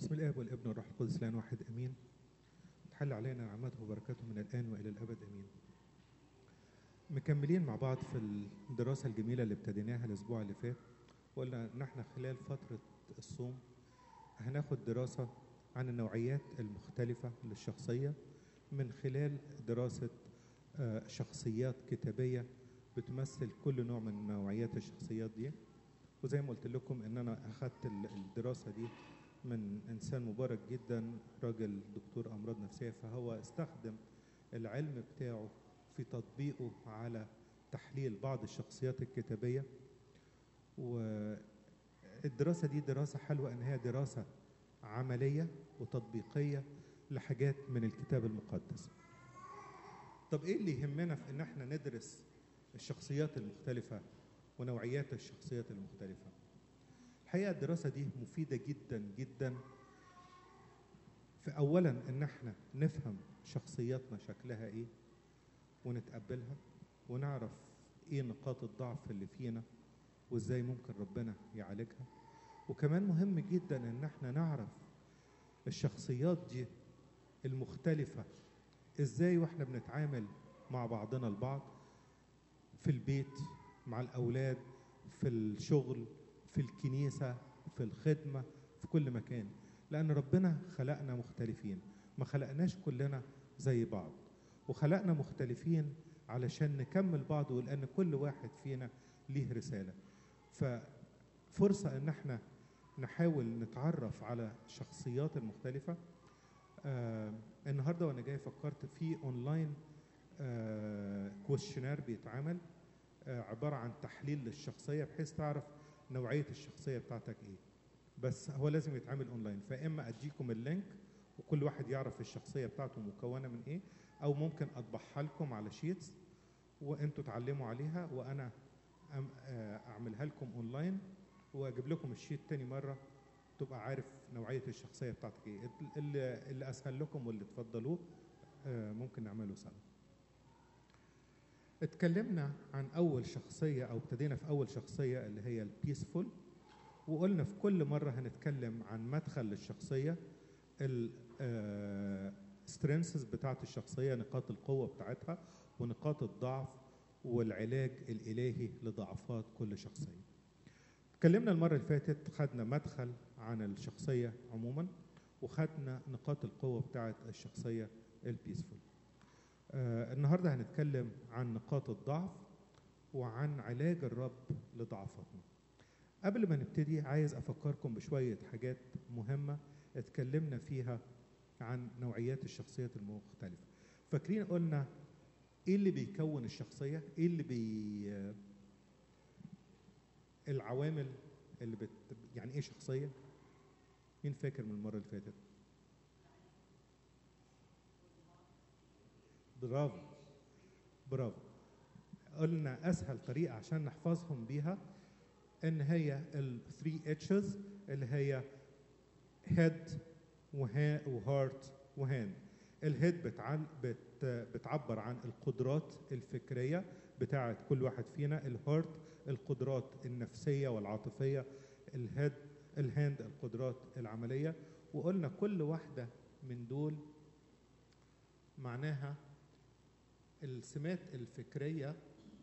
بسم الاب والابن والروح القدس الان واحد امين تحل علينا نعمته وبركاته من الان والى الابد امين مكملين مع بعض في الدراسه الجميله اللي ابتديناها الاسبوع اللي فات وقلنا ان احنا خلال فتره الصوم هناخد دراسه عن النوعيات المختلفه للشخصيه من خلال دراسه آه، شخصيات كتابيه بتمثل كل نوع من نوعيات الشخصيات دي وزي ما قلت لكم ان انا اخذت ال- الدراسه دي من انسان مبارك جدا راجل دكتور امراض نفسيه فهو استخدم العلم بتاعه في تطبيقه على تحليل بعض الشخصيات الكتابيه والدراسه دي دراسه حلوه ان هي دراسه عمليه وتطبيقيه لحاجات من الكتاب المقدس طب ايه اللي يهمنا في ان احنا ندرس الشخصيات المختلفه ونوعيات الشخصيات المختلفه الحقيقه الدراسه دي مفيده جدا جدا في اولا ان احنا نفهم شخصياتنا شكلها ايه ونتقبلها ونعرف ايه نقاط الضعف اللي فينا وازاي ممكن ربنا يعالجها وكمان مهم جدا ان احنا نعرف الشخصيات دي المختلفه ازاي واحنا بنتعامل مع بعضنا البعض في البيت مع الاولاد في الشغل في الكنيسه في الخدمه في كل مكان لان ربنا خلقنا مختلفين ما خلقناش كلنا زي بعض وخلقنا مختلفين علشان نكمل بعض ولان كل واحد فينا ليه رساله ففرصه ان احنا نحاول نتعرف على الشخصيات المختلفه آه النهارده وانا جاي فكرت في اونلاين آه كويشنير بيتعمل آه عباره عن تحليل للشخصيه بحيث تعرف نوعيه الشخصيه بتاعتك ايه بس هو لازم يتعمل اونلاين فاما اديكم اللينك وكل واحد يعرف الشخصيه بتاعته مكونه من ايه او ممكن اطبعها لكم على شيتس وانتوا تعلموا عليها وانا أم- آه، اعملها لكم اونلاين واجيب لكم الشيت تاني مره تبقى عارف نوعيه الشخصيه بتاعتك ايه اللي, اللي اسهل لكم واللي تفضلوه آه، ممكن نعمله سوا اتكلمنا عن اول شخصيه او ابتدينا في اول شخصيه اللي هي البيسفول وقلنا في كل مره هنتكلم عن مدخل للشخصيه السترينثز بتاعت الشخصيه نقاط القوه بتاعتها ونقاط الضعف والعلاج الالهي لضعفات كل شخصيه اتكلمنا المره اللي فاتت خدنا مدخل عن الشخصيه عموما وخدنا نقاط القوه بتاعت الشخصيه البيسفول آه النهارده هنتكلم عن نقاط الضعف وعن علاج الرب لضعفاتنا قبل ما نبتدي عايز افكركم بشويه حاجات مهمه اتكلمنا فيها عن نوعيات الشخصيات المختلفه فاكرين قلنا ايه اللي بيكون الشخصيه ايه اللي بي العوامل اللي بت... يعني ايه شخصيه مين فاكر من المره اللي فاتت برافو برافو قلنا اسهل طريقه عشان نحفظهم بيها ان هي ال 3 اتشز اللي هي هيد وهارت وهاند الهيد بتعل بت بتعبر عن القدرات الفكريه بتاعه كل واحد فينا الهارت القدرات النفسيه والعاطفيه الهيد الهاند القدرات العمليه وقلنا كل واحده من دول معناها السمات الفكريه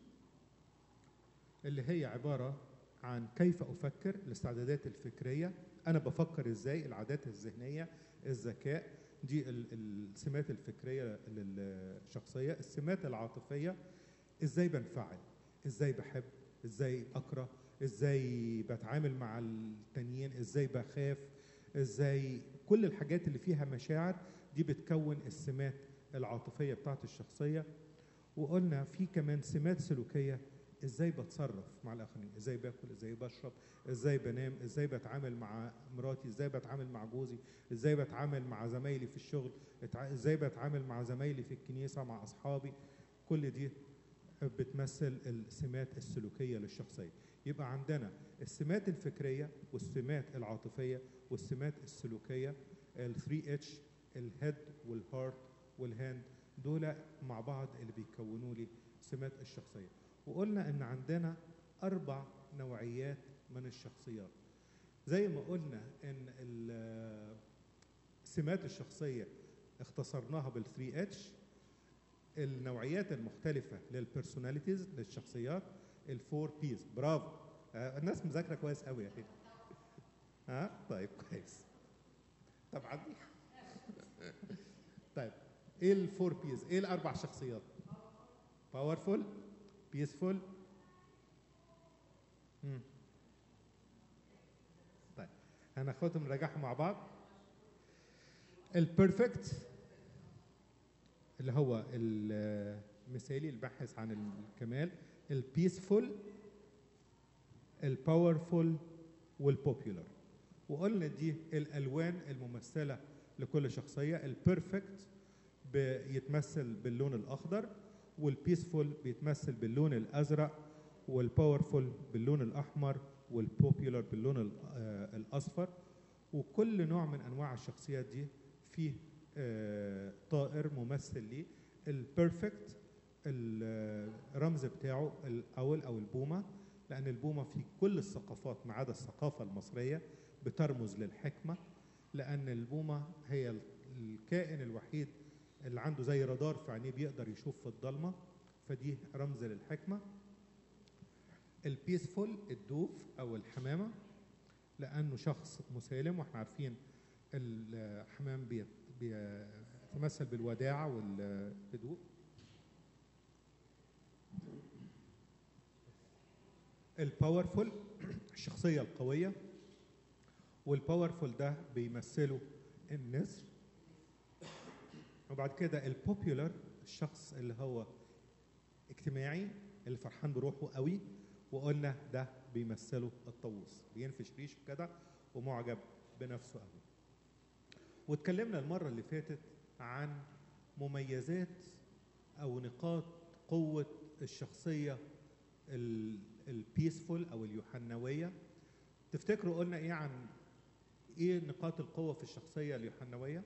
اللي هي عباره عن كيف افكر الاستعدادات الفكريه انا بفكر ازاي العادات الذهنيه الذكاء دي ال- السمات الفكريه للشخصيه السمات العاطفيه ازاي بنفعل ازاي بحب ازاي اكره ازاي بتعامل مع التانيين ازاي بخاف ازاي كل الحاجات اللي فيها مشاعر دي بتكون السمات العاطفيه بتاعت الشخصيه وقلنا في كمان سمات سلوكيه ازاي بتصرف مع الاخرين ازاي باكل ازاي بشرب ازاي بنام ازاي بتعامل مع مراتي ازاي بتعامل مع جوزي ازاي بتعامل مع زمايلي في الشغل اتع- ازاي بتعامل مع زمايلي في الكنيسه مع اصحابي كل دي بتمثل السمات السلوكيه للشخصيه يبقى عندنا السمات الفكريه والسمات العاطفيه والسمات السلوكيه ال 3 اتش الهيد والهارت والهاند دول مع بعض اللي بيكونوا لي سمات الشخصيه وقلنا ان عندنا اربع نوعيات من الشخصيات زي ما قلنا ان ال- سمات الشخصيه اختصرناها بال 3 اتش النوعيات المختلفه للبيرسوناليتيز للشخصيات الفور بيز برافو آه، الناس مذاكره كويس قوي يا اخي ها طيب كويس طبعا طيب ايه الفور بيز ايه الاربع شخصيات باورفول بيسفول طيب هناخدهم نراجعهم مع بعض البيرفكت اللي هو المثالي الباحث عن الكمال البيسفول الباورفول والبوبيولار وقلنا دي الالوان الممثله لكل شخصيه البيرفكت بيتمثل باللون الاخضر والبيسفول بيتمثل باللون الازرق والباورفول باللون الاحمر والبوبيولار باللون ال- آه، الاصفر وكل نوع من انواع الشخصيات دي فيه آه، طائر ممثل ليه البيرفكت الرمز بتاعه الاول او البومه لان البومه في كل الثقافات ما عدا الثقافه المصريه بترمز للحكمه لان البومه هي الكائن الوحيد اللي عنده زي رادار في عينيه بيقدر يشوف في الضلمه فدي رمز للحكمه البيسفول الدوف او الحمامه لانه شخص مسالم واحنا عارفين الحمام بيت- بيتمثل بالوداعه والهدوء الباورفول الشخصيه القويه والباورفول ده بيمثله النسر وبعد كده البوبيولار الشخص اللي هو اجتماعي اللي فرحان بروحه قوي وقلنا ده بيمثله الطاووس بينفش ريشه كده ومعجب بنفسه قوي واتكلمنا المره اللي فاتت عن مميزات او نقاط قوه الشخصيه البيسفول او اليوحنويه تفتكروا قلنا ايه عن ايه نقاط القوه في الشخصيه اليوحنويه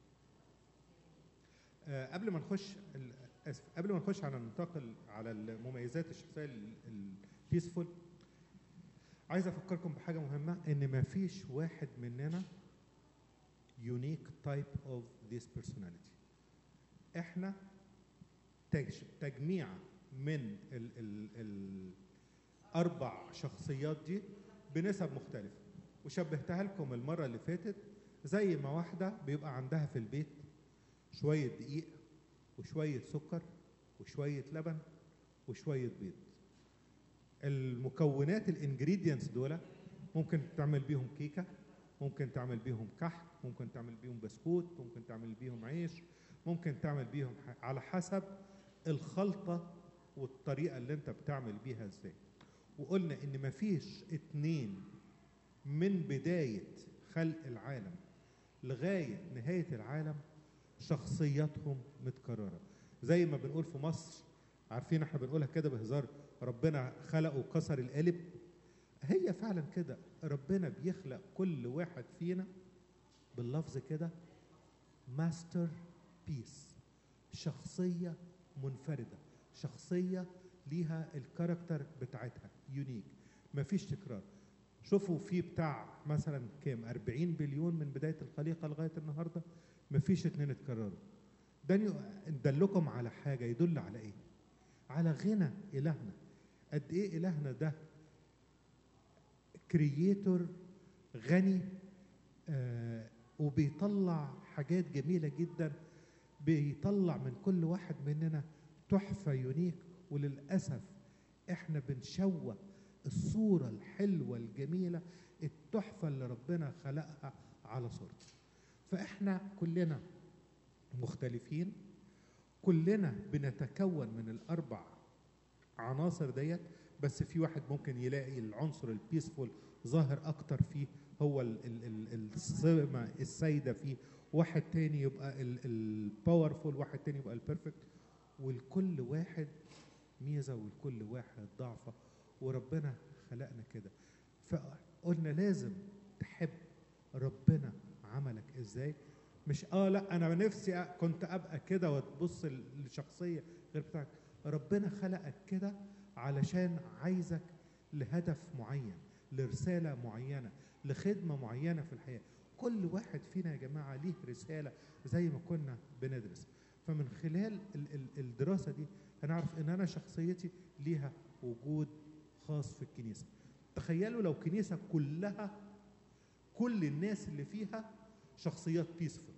آه قبل ما نخش ال- اسف قبل ما نخش على النطاق ال- على المميزات الشخصيه البيسفول عايز افكركم بحاجه مهمه ان ما فيش واحد مننا unique type of this personality احنا تج- تجميع من ال ال الاربع شخصيات دي بنسب مختلفه وشبهتها لكم المره اللي فاتت زي ما واحده بيبقى عندها في البيت شويه دقيق وشويه سكر وشويه لبن وشويه بيض المكونات الانجريدينتس دول ممكن تعمل بيهم كيكه ممكن تعمل بيهم كحك ممكن تعمل بيهم بسكوت ممكن تعمل بيهم عيش ممكن تعمل بيهم ح- على حسب الخلطه والطريقه اللي انت بتعمل بيها ازاي وقلنا ان مفيش اتنين من بدايه خلق العالم لغايه نهايه العالم شخصياتهم متكرره زي ما بنقول في مصر عارفين احنا بنقولها كده بهزار ربنا خلق وكسر القالب هي فعلا كده ربنا بيخلق كل واحد فينا باللفظ كده ماستر بيس شخصيه منفرده شخصيه ليها الكاركتر بتاعتها يونيك مفيش تكرار شوفوا في بتاع مثلا كام 40 بليون من بدايه الخليقه لغايه النهارده مفيش اتنين اتكرروا ده يو- دلكم على حاجه يدل على ايه على غنى الهنا قد ايه الهنا ده كرييتور غني آه وبيطلع حاجات جميله جدا بيطلع من كل واحد مننا تحفه يونيك وللاسف احنا بنشوه الصوره الحلوه الجميله التحفه اللي ربنا خلقها على صورته فاحنا كلنا مختلفين كلنا بنتكون من الاربع عناصر ديت بس في واحد ممكن يلاقي العنصر البيسفول ظاهر اكتر فيه هو ال- ال- ال- السمة السايده فيه واحد تاني يبقى الباورفول واحد تاني يبقى البيرفكت والكل واحد ميزه والكل واحد ضعفه وربنا خلقنا كده فقلنا لازم تحب ربنا عملك ازاي مش اه لا انا نفسي أ- كنت ابقى كده وتبص للشخصيه غير بتاعك ربنا خلقك كده علشان عايزك لهدف معين لرساله معينه لخدمه معينه في الحياه كل واحد فينا يا جماعه ليه رساله زي ما كنا بندرس فمن خلال ال- ال- الدراسه دي هنعرف ان انا شخصيتي ليها وجود خاص في الكنيسه تخيلوا لو كنيسه كلها كل الناس اللي فيها شخصيات بيسفول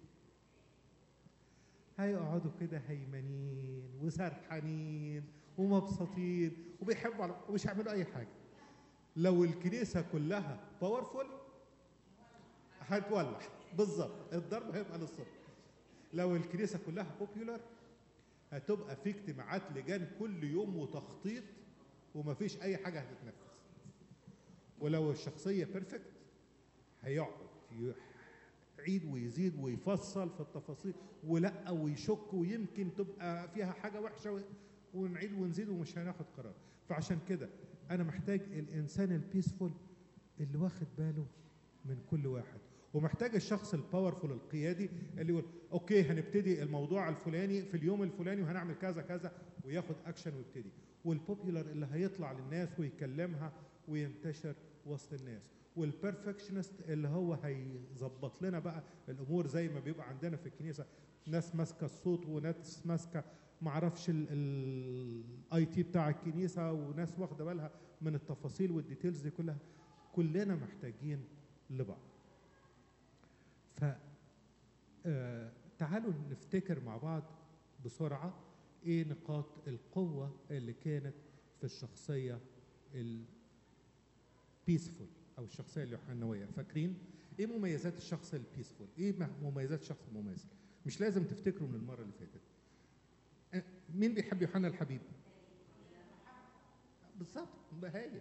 هيقعدوا كده هيمنين وسرحانين ومبسوطين وبيحبوا على ومش هيعملوا اي حاجه لو الكنيسه كلها باورفول هتولع بالظبط الضرب هيبقى للصبح لو الكنيسه كلها بوبيولار هتبقى في اجتماعات لجان كل يوم وتخطيط ومفيش اي حاجه هتتنفذ ولو الشخصيه بيرفكت هيقعد يعيد ويزيد ويفصل في التفاصيل ولا ويشك ويمكن تبقى فيها حاجه وحشه و- ونعيد ونزيد ومش هناخد قرار فعشان كده انا محتاج الانسان البيسفول اللي واخد باله من كل واحد ومحتاج الشخص الباورفول القيادي اللي يقول اوكي هنبتدي الموضوع الفلاني في اليوم الفلاني وهنعمل كذا كذا وياخد اكشن ويبتدي والبوبيولار اللي هيطلع للناس ويكلمها وينتشر وسط الناس والبرفكشنست اللي هو هيظبط لنا بقى الامور زي ما بيبقى عندنا في الكنيسه ناس ماسكه الصوت وناس ماسكه معرفش الاي تي بتاع الكنيسه وناس واخده بالها من التفاصيل والديتيلز دي كلها كلنا محتاجين لبعض ف آه، تعالوا نفتكر مع بعض بسرعه ايه نقاط القوه اللي كانت في الشخصيه البيسفول او الشخصيه اليوحنويه فاكرين ايه مميزات الشخص البيسفول ايه م- مميزات الشخص المميز مش لازم تفتكروا من المره اللي فاتت آه، مين بيحب يوحنا الحبيب بالظبط بهايل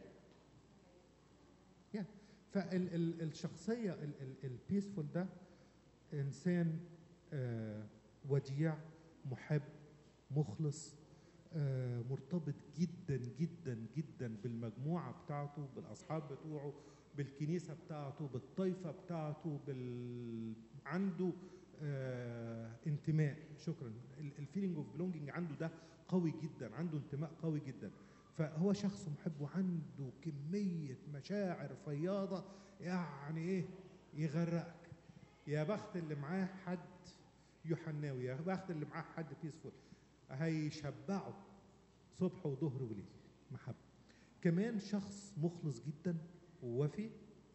يعني فالشخصيه البيسفول ده انسان آه، وديع محب مخلص آه، مرتبط جدا جدا جدا بالمجموعه بتاعته بالاصحاب بتوعه بالكنيسه بتاعته بالطائفه بتاعته بال... عنده آه انتماء شكرا الفيلينج اوف بلونجينج عنده ده قوي جدا عنده انتماء قوي جدا فهو شخص محب وعنده كميه مشاعر فياضه يعني ايه يغرقك يا بخت اللي معاه حد يوحناوي يا بخت اللي معاه حد بيسفول هيشبعه صبح وظهر وليل محبة كمان شخص مخلص جدا ووفي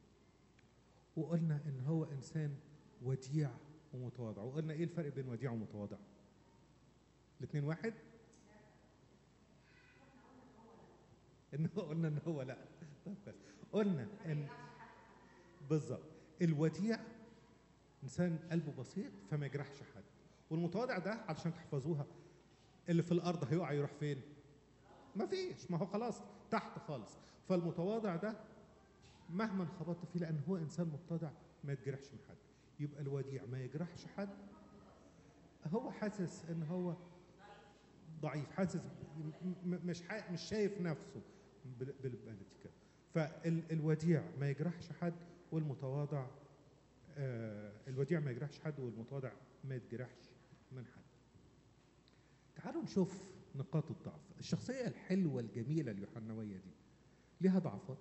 وقلنا ان هو انسان وديع ومتواضع وقلنا ايه الفرق بين وديع ومتواضع الاثنين واحد ان هو قلنا ان هو لا طب كويس. قلنا ان بالظبط الوديع انسان قلبه بسيط فما يجرحش حد والمتواضع ده علشان تحفظوها اللي في الارض هيقع يروح فين ما فيش ما هو خلاص تحت خالص فالمتواضع ده مهما خبطت فيه لان هو انسان متضع ما يتجرحش من حد يبقى الوديع ما يجرحش حد هو حاسس ان هو ضعيف حاسس م- م- مش حا- مش شايف نفسه بال- بالبلدي كده فالوديع ما يجرحش حد والمتواضع آه الوديع ما يجرحش حد والمتواضع ما يتجرحش من حد تعالوا نشوف نقاط الضعف الشخصية الحلوة الجميلة اليوحنوية دي ليها ضعفات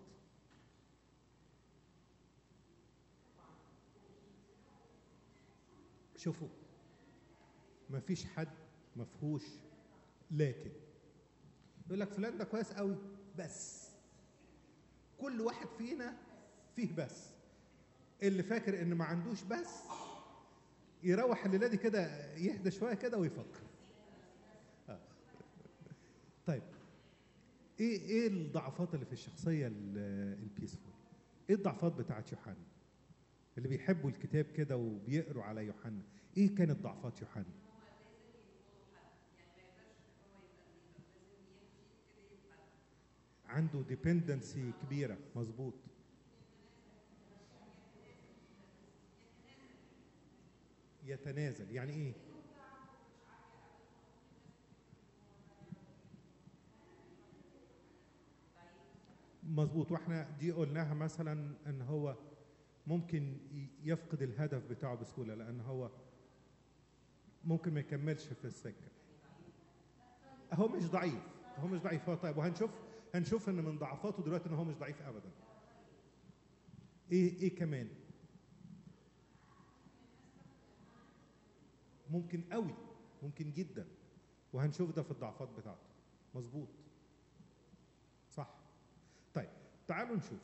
شوفوا ما فيش حد مفهوش لكن يقول لك فلان ده كويس قوي بس كل واحد فينا فيه بس اللي فاكر ان ما عندوش بس يروح الليله دي كده يهدى شويه كده ويفكر آه. طيب ايه ايه الضعفات اللي في الشخصيه ال- البيسفول ايه الضعفات بتاعت يوحنا اللي بيحبوا الكتاب كده وبيقروا على يوحنا ايه كانت ضعفات يوحنا عنده ديبندنسي كبيره مظبوط يتنازل يعني ايه مظبوط واحنا دي قلناها مثلا ان هو ممكن ي- يفقد الهدف بتاعه بسهوله لان هو ممكن ما يكملش في السكه هو مش ضعيف هو مش ضعيف هو طيب وهنشوف هنشوف ان من ضعفاته دلوقتي ان هو مش ضعيف ابدا ايه ايه كمان ممكن قوي ممكن جدا وهنشوف ده في الضعفات بتاعته مظبوط صح طيب تعالوا نشوف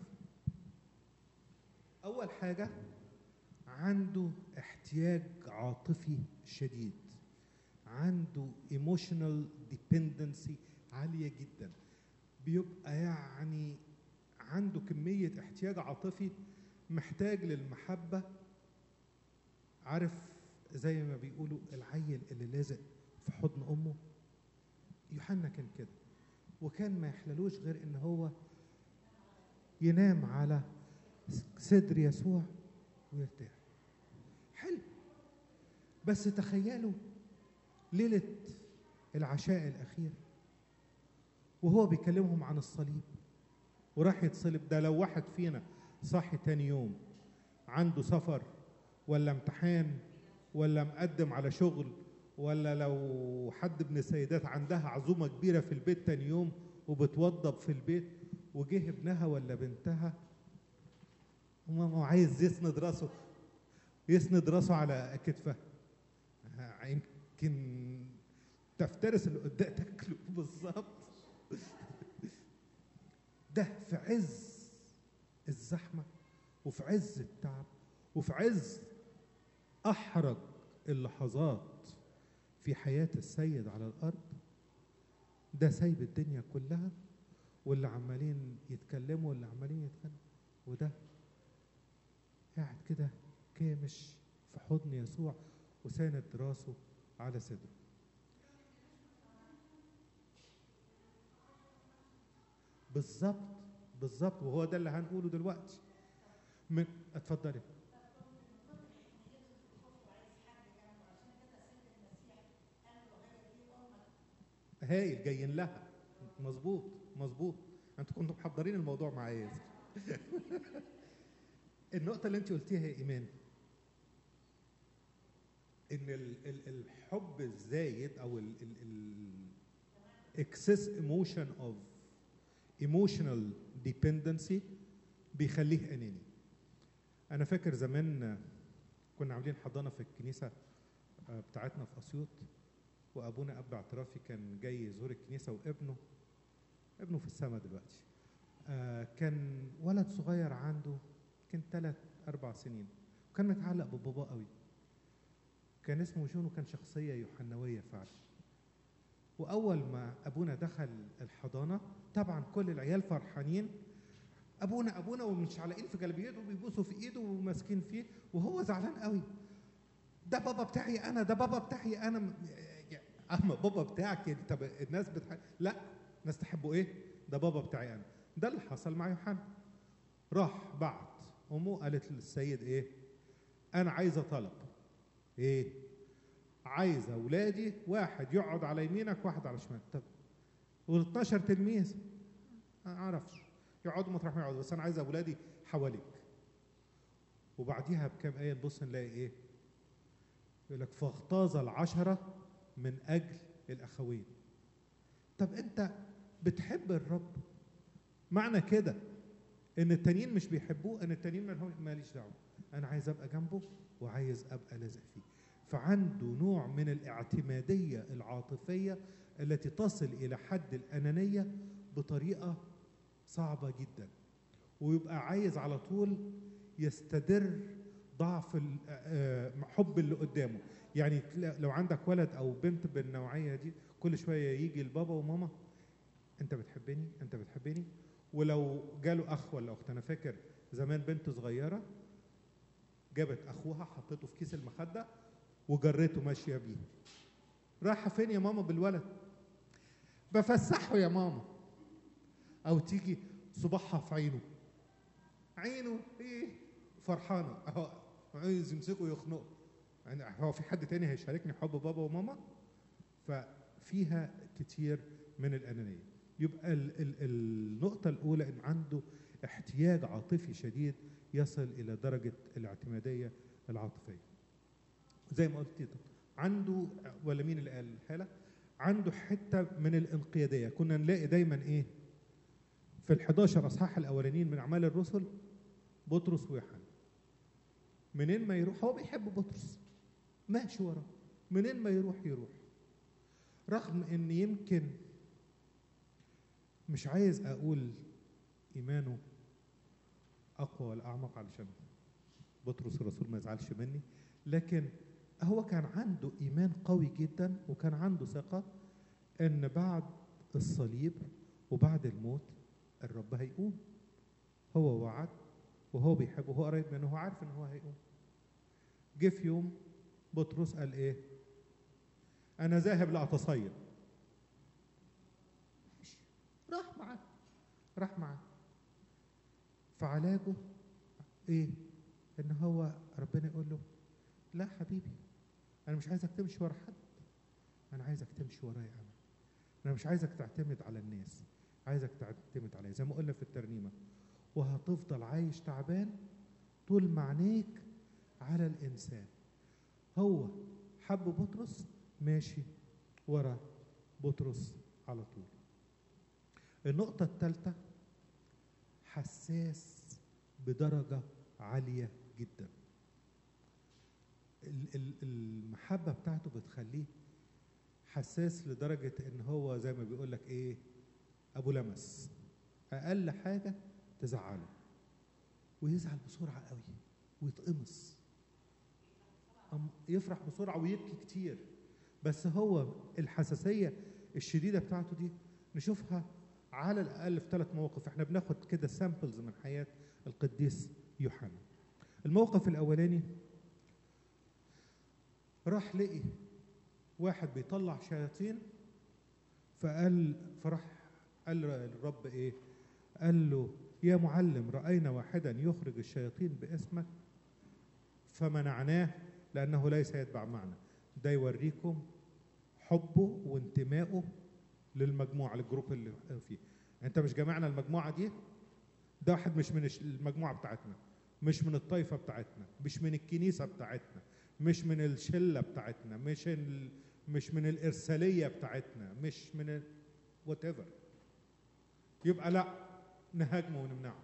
اول حاجه عنده احتياج عاطفي شديد عنده ايموشنال ديبندنسي عاليه جدا بيبقى يعني عنده كميه احتياج عاطفي محتاج للمحبه عارف زي ما بيقولوا العيل اللي لازق في حضن امه يوحنا كان كده وكان ما يحللوش غير ان هو ينام على صدر يسوع ويرتاح حلو بس تخيلوا ليلة العشاء الأخير وهو بيكلمهم عن الصليب وراح يتصلب ده لو واحد فينا صاحي تاني يوم عنده سفر ولا امتحان ولا مقدم على شغل ولا لو حد من السيدات عندها عزومة كبيرة في البيت تاني يوم وبتوضب في البيت وجه ابنها ولا بنتها وماما عايز يسند راسه يسند راسه على كتفها يمكن تفترس اللي قدام تاكله بالظبط ده في عز الزحمه وفي عز التعب وفي عز احرج اللحظات في حياه السيد على الارض ده سايب الدنيا كلها واللي عمالين يتكلموا واللي عمالين يتكلموا وده قاعد كده كامش في حضن يسوع وساند راسه على صدره بالظبط بالظبط وهو ده اللي هنقوله دلوقتي من اتفضلي هايل جايين لها مظبوط مظبوط انتوا كنتوا محضرين الموضوع معايا النقطة اللي انت قلتيها يا ايمان ان ال ال الحب الزايد او ال ال ال excess emotion of emotional dependency بيخليه اناني انا فاكر زمان كنا عاملين حضانه في الكنيسه بتاعتنا في اسيوط وابونا اب اعترافي كان جاي يزور الكنيسه وابنه ابنه في السماء دلوقتي كان ولد صغير عنده كان ثلاث اربع سنين وكان متعلق بباباه قوي كان اسمه جون وكان شخصيه يوحنويه فعلا واول ما ابونا دخل الحضانه طبعا كل العيال فرحانين ابونا ابونا ومش علقين في جلبيته وبيبوسوا في ايده وماسكين فيه وهو زعلان قوي ده بابا بتاعي انا ده بابا بتاعي انا اما بابا بتاعك طب الناس بتحب لا الناس تحبه ايه ده بابا بتاعي انا ده اللي حصل مع يوحنا راح بعت امه قالت للسيد ايه انا عايزه طلب ايه عايزه اولادي واحد يقعد على يمينك واحد على شمالك طب وال 12 تلميذ ما اعرفش يقعدوا مطرح ما يقعدوا بس انا عايز اولادي حواليك وبعديها بكام ايه نبص نلاقي ايه يقول لك فاغتاظ العشره من اجل الاخوين طب انت بتحب الرب معنى كده ان التانيين مش بيحبوه ان التانيين ماليش دعوه انا عايز ابقى جنبه وعايز ابقى لازق فيه فعنده نوع من الاعتماديه العاطفيه التي تصل الى حد الانانيه بطريقه صعبه جدا ويبقى عايز على طول يستدر ضعف حب اللي قدامه يعني لو عندك ولد او بنت بالنوعيه دي كل شويه يجي البابا وماما انت بتحبني انت بتحبني ولو جاله اخ ولا اخت انا فاكر زمان بنت صغيره جابت اخوها حطيته في كيس المخده وجريته ماشيه بيه رايحه فين يا ماما بالولد بفسحه يا ماما او تيجي صباعها في عينه عينه ايه فرحانه اهو عايز يمسكه يخنقه يعني هو في حد تاني هيشاركني حب بابا وماما ففيها كتير من الانانيه يبقى ال ال النقطه الاولى ان عنده احتياج عاطفي شديد يصل الى درجه الاعتماديه العاطفيه زي ما قلت عنده ولا مين اللي قال الحاله عنده حته من الانقياديه كنا نلاقي دايما ايه في ال 11 اصحاح الاولانيين من اعمال الرسل بطرس ويوحنا منين ما يروح هو بيحب بطرس ماشي وراه منين ما يروح يروح رغم ان يمكن مش عايز اقول ايمانه اقوى ولا اعمق علشان بطرس الرسول ما يزعلش مني لكن هو كان عنده ايمان قوي جدا وكان عنده ثقه ان بعد الصليب وبعد الموت الرب هيقوم هو وعد وهو بيحبه وهو قريب منه هو عارف ان هو هيقوم جه في يوم بطرس قال ايه انا ذاهب لاتصيد راح معاه راح معاه فعلاجه ايه ان هو ربنا يقول له لا حبيبي انا مش عايزك تمشي ورا حد انا عايزك تمشي ورايا انا انا مش عايزك تعتمد على الناس عايزك تعتمد عليا زي ما قلنا في الترنيمه وهتفضل عايش تعبان طول ما عينيك على الانسان هو حب بطرس ماشي ورا بطرس على طول النقطة الثالثة حساس بدرجة عالية جدا المحبة بتاعته بتخليه حساس لدرجة ان هو زي ما بيقول لك ايه ابو لمس اقل حاجة تزعله ويزعل بسرعة قوي ويتقمص يفرح بسرعة ويبكي كتير بس هو الحساسية الشديدة بتاعته دي نشوفها على الأقل في ثلاث مواقف احنا بناخد كده سامبلز من حياة القديس يوحنا الموقف الأولاني راح لقي واحد بيطلع شياطين فقال فراح قال الرب ايه قال له يا معلم رأينا واحدا يخرج الشياطين باسمك فمنعناه لأنه ليس يتبع معنا ده يوريكم حبه وانتمائه للمجموعة للجروب اللي فيه انت مش جمعنا المجموعة دي ده واحد مش من المجموعة بتاعتنا مش من الطائفة بتاعتنا مش من الكنيسة بتاعتنا مش من الشلة بتاعتنا مش ال... مش من الإرسالية بتاعتنا مش من وات ايفر يبقى لا نهاجمه ونمنعه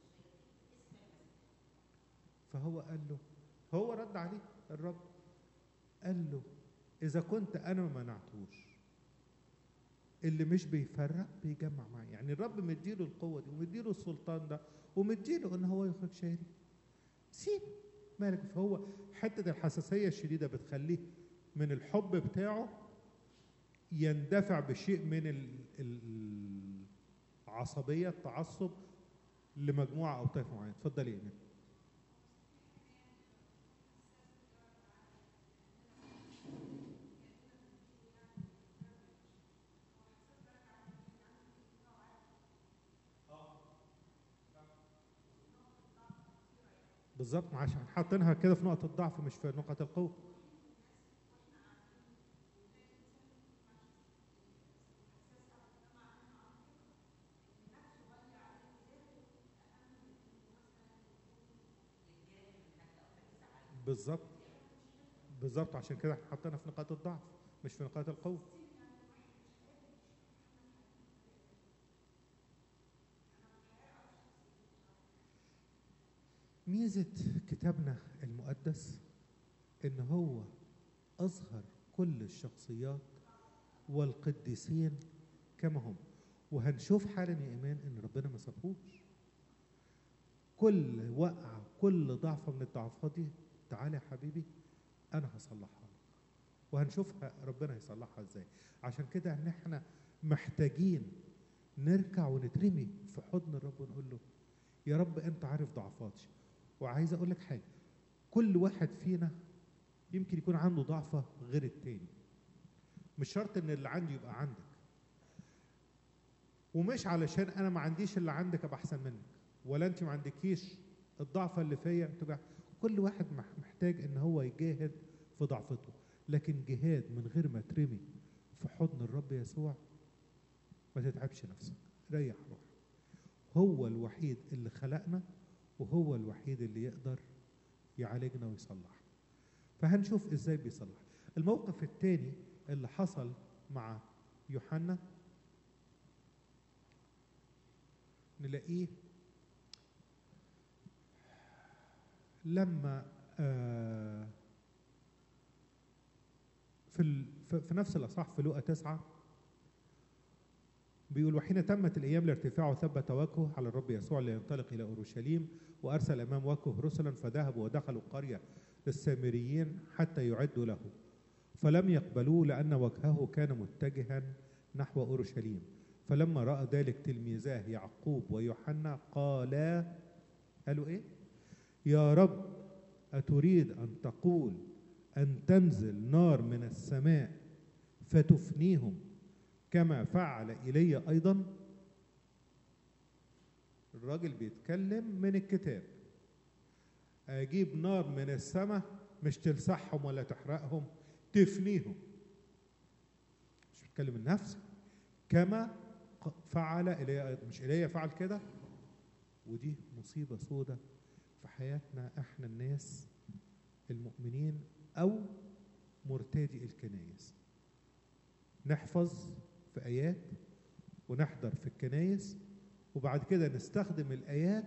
فهو قال له هو رد عليه الرب قال له إذا كنت أنا ما منعتوش اللي مش بيفرق بيجمع معاه يعني الرب مديله القوة دي ومديله السلطان ده ومديله إن هو يخرج شهري سيب مالك فهو حتة الحساسية الشديدة بتخليه من الحب بتاعه يندفع بشيء من العصبية التعصب لمجموعة أو طائفة معينة اتفضل يا إيمان بالظبط عشان حاطينها كده في نقطة الضعف مش في نقط القوة بالظبط بالظبط عشان كده احنا حاطينها في نقاط الضعف مش في نقاط القوة ميزة كتابنا المقدس إن هو أظهر كل الشخصيات والقديسين كما هم وهنشوف حالا يا إيمان إن ربنا ما سابهوش كل وقعة كل ضعفة من الضعفات دي تعالى يا حبيبي أنا هصلحها لك وهنشوفها ربنا هيصلحها إزاي عشان كده إن إحنا محتاجين نركع ونترمي في حضن الرب ونقول له يا رب أنت عارف ضعفاتي وعايز اقول لك حاجه كل واحد فينا يمكن يكون عنده ضعفه غير التاني مش شرط ان اللي عندي يبقى عندك ومش علشان انا ما عنديش اللي عندك ابقى احسن منك ولا انت ما عندكيش الضعفه اللي فيا تبقى كل واحد محتاج ان هو يجاهد في ضعفته لكن جهاد من غير ما ترمي في حضن الرب يسوع ما تتعبش نفسك ريح روحك هو الوحيد اللي خلقنا وهو الوحيد اللي يقدر يعالجنا ويصلحنا فهنشوف ازاي بيصلح الموقف الثاني اللي حصل مع يوحنا نلاقيه لما آه في ال... في في نفس الاصحاح في لوقا تسعة بيقول وحين تمت الايام لارتفاعه ثبت وجهه على الرب يسوع لينطلق الى اورشليم وارسل امام وجهه رسلا فذهبوا ودخلوا قريه للسامريين حتى يعدوا له فلم يقبلوه لان وجهه كان متجها نحو اورشليم فلما راى ذلك تلميذاه يعقوب ويوحنا قالا قالوا ايه يا رب اتريد ان تقول ان تنزل نار من السماء فتفنيهم كما فعل ايليا ايضا الراجل بيتكلم من الكتاب اجيب نار من السماء مش تلسعهم ولا تحرقهم تفنيهم مش بيتكلم من نفسه كما ق- فعل ايليا ايضا مش ايليا فعل كده ودي مصيبه سودة في حياتنا احنا الناس المؤمنين او مرتادي الكنايس نحفظ في ايات ونحضر في الكنايس وبعد كده نستخدم الايات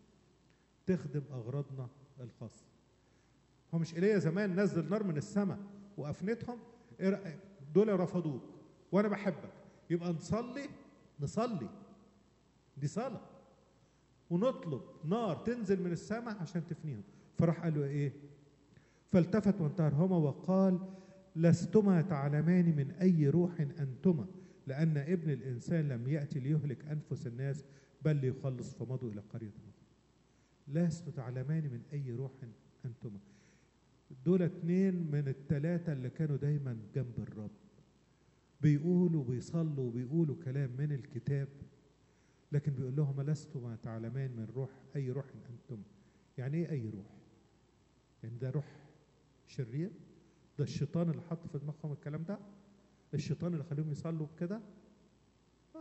تخدم اغراضنا الخاصه هو مش ايليا زمان نزل نار من السماء وافنتهم إيه رأيك؟ دول رفضوك وانا بحبك يبقى نصلي نصلي دي صلاه ونطلب نار تنزل من السماء عشان تفنيهم فراح قال له ايه فالتفت وانتهرهما وقال لستما تعلمان من اي روح انتما لان ابن الانسان لم ياتي ليهلك انفس الناس بل ليخلص فمضوا الى قريه أخرى. لست تعلمان من اي روح انتما دول اتنين من التلاتة اللي كانوا دايما جنب الرب بيقولوا بيصلوا وبيقولوا كلام من الكتاب لكن بيقول لهم لستما تعلمان من روح اي روح انتم يعني ايه اي روح يعني ده روح شرير ده الشيطان اللي حط في دماغهم الكلام ده الشيطان اللي خليهم يصلوا بكده آه.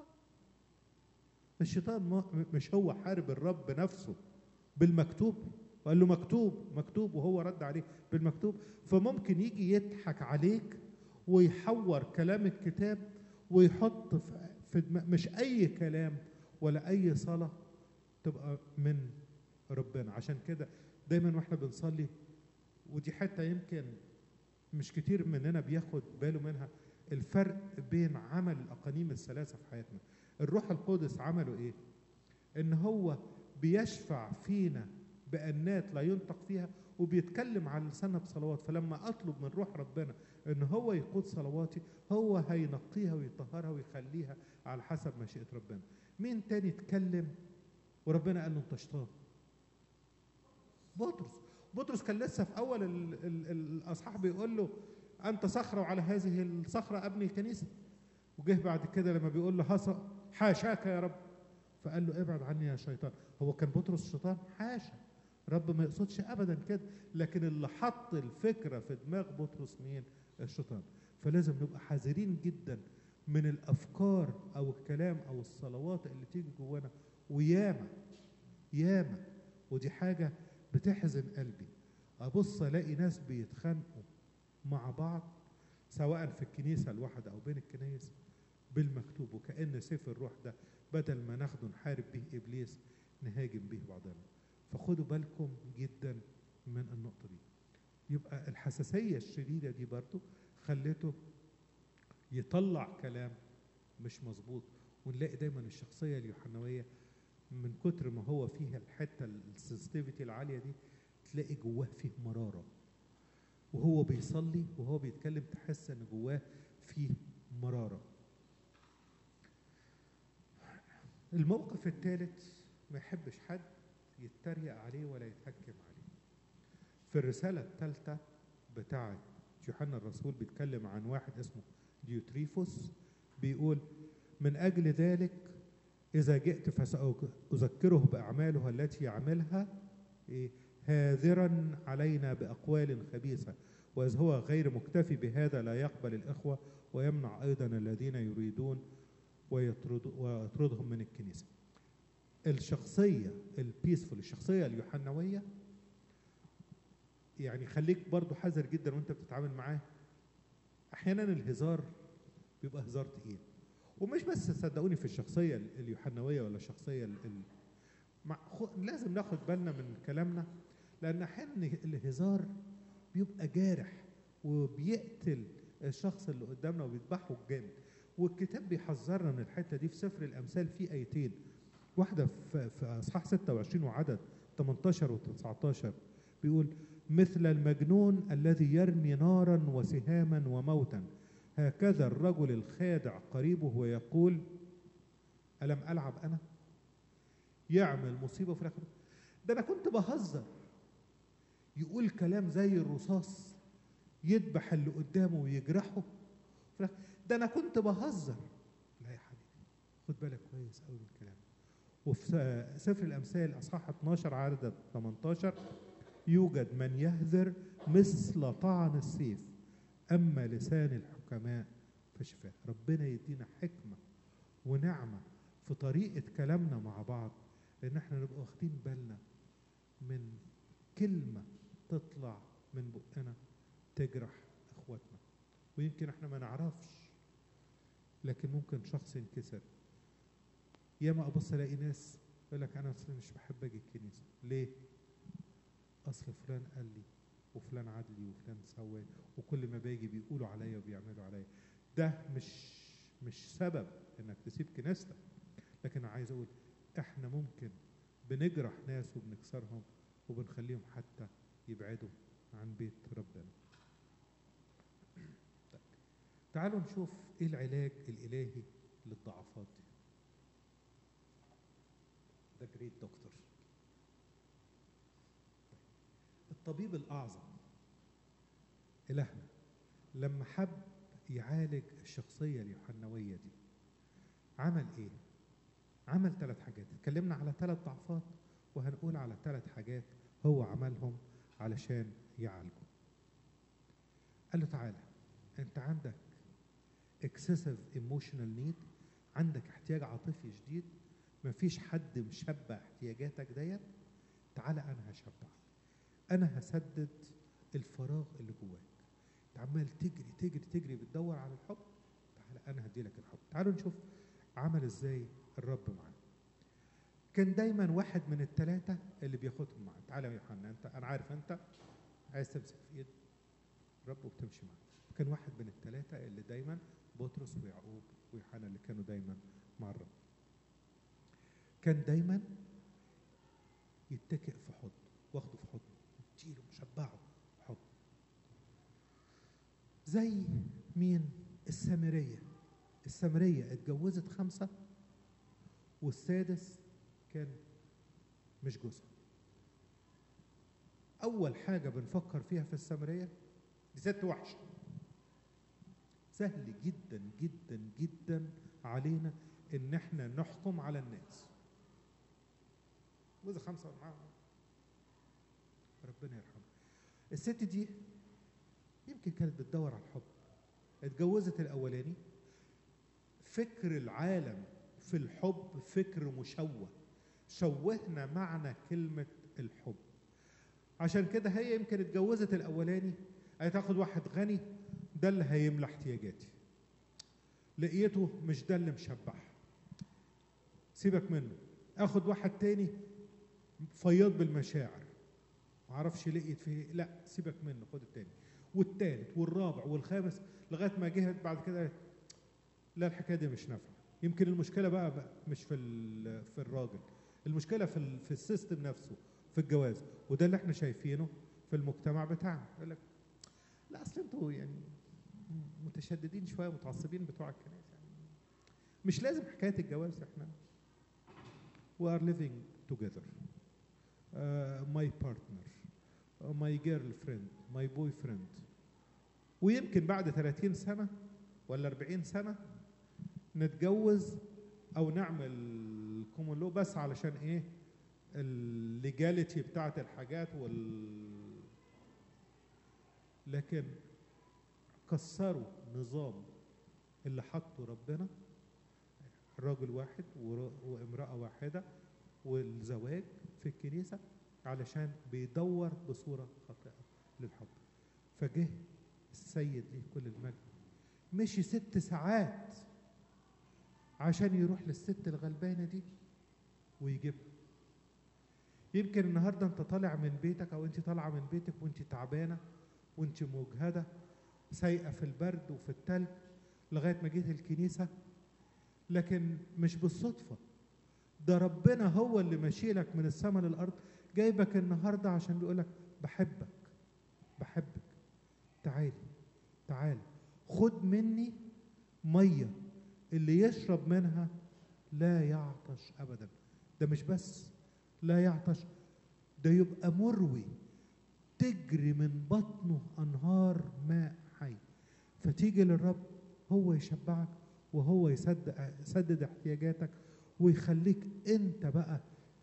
الشيطان ما- مش هو حارب الرب نفسه بالمكتوب وقال له مكتوب مكتوب وهو رد عليه بالمكتوب فممكن يجي يضحك عليك ويحور كلام الكتاب ويحط في في دماغ مش اي كلام ولا اي صلاه تبقى من ربنا عشان كده دايما واحنا بنصلي ودي حته يمكن مش كتير مننا بياخد باله منها الفرق بين عمل الاقانيم الثلاثه في حياتنا الروح القدس عمله ايه ان هو بيشفع فينا بانات لا ينطق فيها وبيتكلم على لساننا بصلوات فلما اطلب من روح ربنا ان هو يقود صلواتي هو هينقيها ويطهرها ويخليها على حسب مشيئه ربنا مين تاني اتكلم وربنا قال له انت شيطان بطرس بطرس كان لسه في اول ال ال الاصحاح بيقول له انت صخره وعلى هذه الصخره ابني الكنيسه وجه بعد كده لما بيقول له هصا حاشاك يا رب فقال له ابعد عني يا شيطان هو كان بطرس شيطان حاشا رب ما يقصدش ابدا كده لكن اللي حط الفكره في دماغ بطرس مين الشيطان فلازم نبقى حذرين جدا من الافكار او الكلام او الصلوات اللي تيجي جوانا وياما ياما ودي حاجه بتحزن قلبي ابص الاقي ناس بيتخانقوا مع بعض سواء في الكنيسه الواحده او بين الكنايس بالمكتوب وكأن سيف الروح ده بدل ما ناخده نحارب به ابليس نهاجم به بعضنا فخدوا بالكم جدا من النقطه دي يبقى الحساسيه الشديده دي برضو خلته يطلع كلام مش مظبوط ونلاقي دايما الشخصيه اليوحنويه من كتر ما هو فيها الحته السنسيتيفيتي العاليه دي تلاقي جواه فيه مراره وهو بيصلي وهو بيتكلم تحس ان جواه فيه مراره الموقف الثالث ما يحبش حد يتريق عليه ولا يتهكم عليه في الرسالة الثالثة بتاعة يوحنا الرسول بيتكلم عن واحد اسمه ديوتريفوس بيقول من أجل ذلك إذا جئت فسأذكره بأعماله التي يعملها إيه؟ هاذرا علينا بأقوال خبيثة وإذ هو غير مكتفي بهذا لا يقبل الإخوة ويمنع أيضا الذين يريدون ويطرد ويطردهم من الكنيسة الشخصية البيسفول الشخصية اليوحنوية يعني خليك برضو حذر جدا وانت بتتعامل معاه احيانا الهزار بيبقى هزار تقيل ومش بس صدقوني في الشخصية اليوحنوية ولا الشخصية ال... ال... مع... خ... لازم ناخد بالنا من كلامنا لأن أحيانا الهزار بيبقى جارح وبيقتل الشخص اللي قدامنا وبيذبحه جامد والكتاب بيحذرنا من الحته دي في سفر الامثال في ايتين واحده في, في اصحاح 26 وعدد 18 و 19 بيقول مثل المجنون الذي يرمي نارا وسهاما وموتا هكذا الرجل الخادع قريبه ويقول ألم ألعب أنا؟ يعمل مصيبة في الآخر ده أنا كنت بهزر يقول كلام زي الرصاص يذبح اللي قدامه ويجرحه ده أنا كنت بهزر لا يا حبيبي خد بالك كويس قوي من الكلام وفي سفر الأمثال أصحاح 12 عدد 18 يوجد من يهذر مثل طعن السيف أما لسان الحكماء فشفاء ربنا يدينا حكمة ونعمة في طريقة كلامنا مع بعض لأن احنا نبقى واخدين بالنا من كلمة تطلع من بقنا تجرح اخواتنا ويمكن احنا ما نعرفش لكن ممكن شخص ينكسر ياما ابص الاقي ناس يقول لك انا اصلا مش بحب اجي الكنيسه ليه اصل فلان قال لي وفلان عاد لي وفلان سوى وكل ما باجي بيقولوا عليا وبيعملوا عليا ده مش مش سبب انك تسيب كنيستك لكن انا عايز اقول احنا ممكن بنجرح ناس وبنكسرهم وبنخليهم حتى يبعدوا عن بيت ربنا طيب. تعالوا نشوف ايه العلاج الالهي للضعفات دي ده جريت دكتور الطبيب الاعظم الهنا لما حب يعالج الشخصيه اليوحنويه دي عمل ايه عمل ثلاث حاجات اتكلمنا على ثلاث ضعفات وهنقول على ثلاث حاجات هو عملهم علشان يعالجه قال له تعالى انت عندك excessive emotional need عندك احتياج عاطفي شديد مفيش حد مشبع احتياجاتك ديت تعالى انا هشبعك انا هسدد الفراغ اللي جواك انت عمال تجري تجري تجري بتدور على الحب تعالى انا هدي لك الحب تعالوا نشوف عمل ازاي الرب معاه كان دايما واحد من الثلاثه اللي بياخدهم معاه تعالى يا يوحنا انت انا عارف انت عايز تمسك في ايد الرب وبتمشي معاه كان واحد من الثلاثه اللي دايما بطرس ويعقوب ويوحنا اللي كانوا دايما مع الرب كان دايما يتكئ في حضن واخده في حضنه يديله مشبعه حضن زي مين السامريه السامريه اتجوزت خمسه والسادس كان مش جوزها اول حاجه بنفكر فيها في السامريه دي ست وحشه سهل جدا جدا جدا علينا ان احنا نحكم على الناس جوزها خمسه معاهم ربنا يرحمها الست دي يمكن كانت بتدور على الحب اتجوزت الاولاني فكر العالم في الحب فكر مشوه شوهنا معنى كلمة الحب عشان كده هي يمكن اتجوزت الأولاني هتاخد واحد غني ده اللي هيملى احتياجاتي لقيته مش ده اللي مشبعها سيبك منه اخد واحد تاني فياض بالمشاعر معرفش لقيت فيه لا سيبك منه خد التاني والتالت والرابع والخامس لغايه ما جهت بعد كده لا الحكايه دي مش نافعه يمكن المشكله بقى, بقى مش في في الراجل المشكله في في السيستم نفسه في الجواز وده اللي احنا شايفينه في المجتمع بتاعنا يقول لك لا اصل انتوا يعني متشددين شويه متعصبين بتوع الكنائس يعني مش لازم حكايه الجواز احنا we are living together uh, my partner uh, my girlfriend my boyfriend ويمكن بعد 30 سنه ولا 40 سنه نتجوز او نعمل كومون لو بس علشان ايه الليجاليتي بتاعت الحاجات وال لكن كسروا نظام اللي حطه ربنا راجل واحد وامرأة واحدة والزواج في الكنيسة علشان بيدور بصورة خاطئة للحب فجه السيد ليه كل المجد مشي ست ساعات عشان يروح للست الغلبانه دي ويجيبها يمكن النهارده انت طالع من بيتك او انت طالعه من بيتك وانت تعبانه وانت مجهده سايقه في البرد وفي التلج لغايه ما جيت الكنيسه لكن مش بالصدفه ده ربنا هو اللي ماشيلك من السماء للارض جايبك النهارده عشان بيقولك بحبك بحبك تعالي تعالي خد مني ميه اللي يشرب منها لا يعطش ابدا ده مش بس لا يعطش ده يبقى مروي تجري من بطنه انهار ماء حي فتيجي للرب هو يشبعك وهو يسدد يسدد احتياجاتك ويخليك انت بقى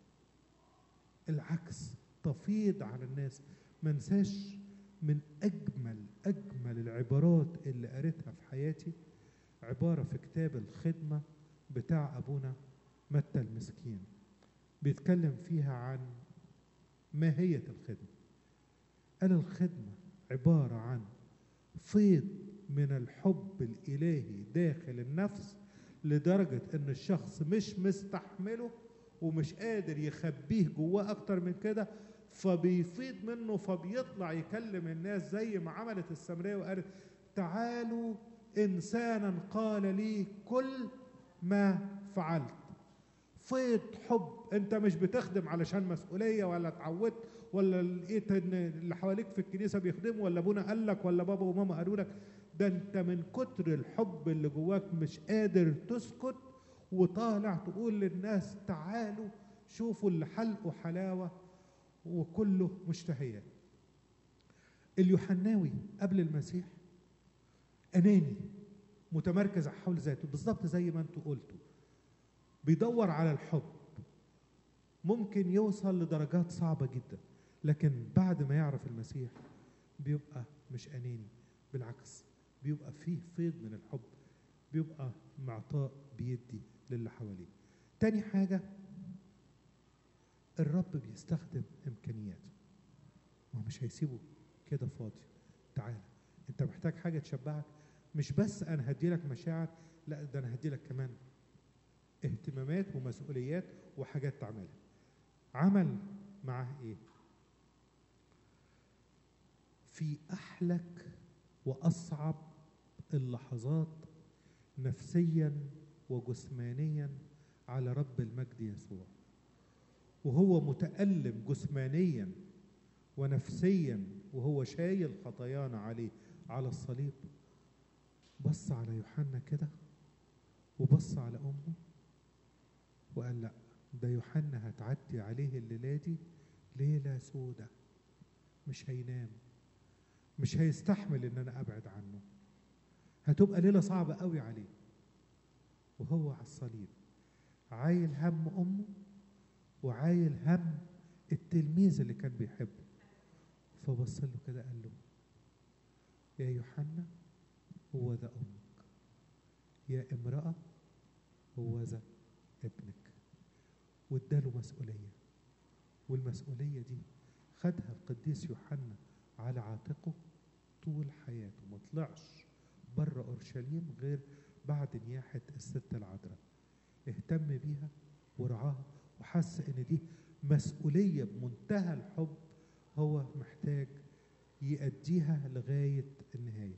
العكس تفيض على الناس ما انساش من اجمل اجمل العبارات اللي قريتها في حياتي عباره في كتاب الخدمه بتاع ابونا متى المسكين بيتكلم فيها عن ماهيه الخدمه قال الخدمه عباره عن فيض من الحب الالهي داخل النفس لدرجه ان الشخص مش مستحمله ومش قادر يخبيه جواه اكتر من كده فبيفيض منه فبيطلع يكلم الناس زي ما عملت السامريه وقالت تعالوا انسانا قال لي كل ما فعلت فيض حب انت مش بتخدم علشان مسؤوليه ولا اتعودت ولا لقيت ان اللي حواليك في الكنيسه بيخدموا ولا ابونا قال لك ولا بابا وماما قالوا لك ده انت من كتر الحب اللي جواك مش قادر تسكت وطالع تقول للناس تعالوا شوفوا اللي حلقه حلاوه وكله مشتهيات اليوحناوي قبل المسيح اناني متمركز حول ذاته بالظبط زي ما انتوا قلتوا بيدور على الحب ممكن يوصل لدرجات صعبة جدا لكن بعد ما يعرف المسيح بيبقى مش أناني بالعكس بيبقى فيه فيض من الحب بيبقى معطاء بيدي للي حواليه تاني حاجة الرب بيستخدم إمكانياته ما هو مش هيسيبه كده فاضي تعالى انت محتاج حاجة تشبعك مش بس انا هديلك مشاعر لا ده انا هديلك كمان اهتمامات ومسؤوليات وحاجات تعملها عمل معاه ايه في احلك واصعب اللحظات نفسيا وجسمانيا على رب المجد يسوع وهو متألم جسمانيا ونفسيا وهو شايل خطايانا عليه على الصليب بص على يوحنا كده وبص على امه وقال لا ده يوحنا هتعدي عليه الليله دي ليله سودة مش هينام مش هيستحمل ان انا ابعد عنه هتبقى ليله صعبه قوي عليه وهو على الصليب عايل هم امه وعايل هم التلميذ اللي كان بيحبه فبص له كده قال له يا يوحنا هو ذا امك يا امراه هو ذا ابنك واداله مسؤوليه والمسؤوليه دي خدها القديس يوحنا على عاتقه طول حياته ما طلعش بره اورشليم غير بعد نياحه الست العذراء اهتم بيها ورعاها وحس ان دي مسؤوليه بمنتهى الحب هو محتاج يأديها لغايه النهايه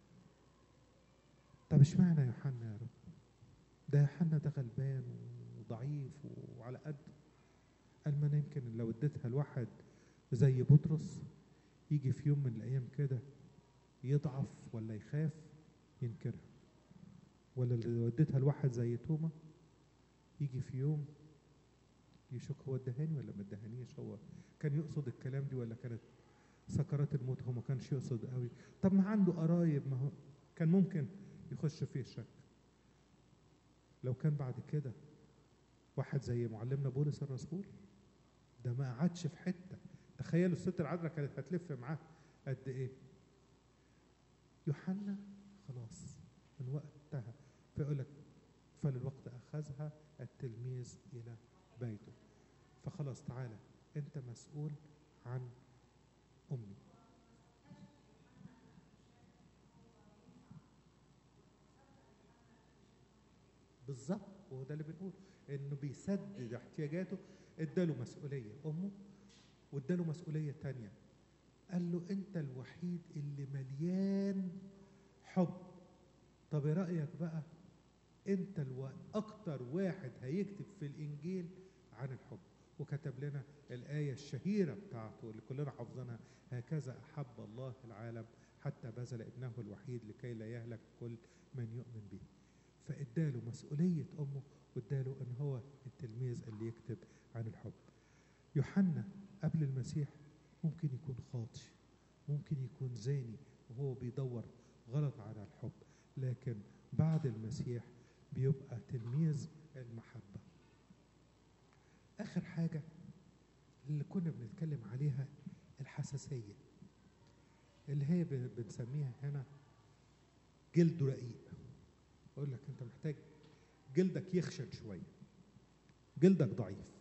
طب اشمعنى يوحنا يا رب ده يوحنا ده غلبان وضعيف وعلى قد قال ما انا يمكن لو اديتها لواحد زي بطرس يجي في يوم من الايام كده يضعف ولا يخاف ينكرها ولا لو اديتها لواحد زي توما يجي في يوم يشك هو ادهاني ولا ما ادهانيش هو كان يقصد الكلام دي ولا كانت سكرات الموت هو ما كانش يقصد قوي طب ما عنده قرايب ما هو كان ممكن يخش فيه الشك لو كان بعد كده واحد زي معلمنا بولس الرسول ده ما قعدش في حته تخيلوا الست العذراء كانت هتلف معاه قد ايه يوحنا خلاص من وقتها فيقول لك فللوقت اخذها التلميذ الى بيته فخلاص تعالى انت مسؤول عن امي بالظبط وهو ده اللي بنقول انه بيسدد احتياجاته اداله مسؤوليه امه واداله مسؤوليه تانية قال له انت الوحيد اللي مليان حب طب ايه رايك بقى انت الو... اكتر واحد هيكتب في الانجيل عن الحب وكتب لنا الايه الشهيره بتاعته اللي كلنا حافظينها هكذا احب الله العالم حتى بذل ابنه الوحيد لكي لا يهلك كل من يؤمن به فاداله مسؤوليه امه واداله ان هو التلميذ اللي يكتب عن الحب يوحنا قبل المسيح ممكن يكون خاطي ممكن يكون زاني وهو بيدور غلط على الحب لكن بعد المسيح بيبقى تلميذ المحبة آخر حاجة اللي كنا بنتكلم عليها الحساسية اللي هي بن- بنسميها هنا جلد رقيق أقول لك أنت محتاج جلدك يخشن شوية جلدك ضعيف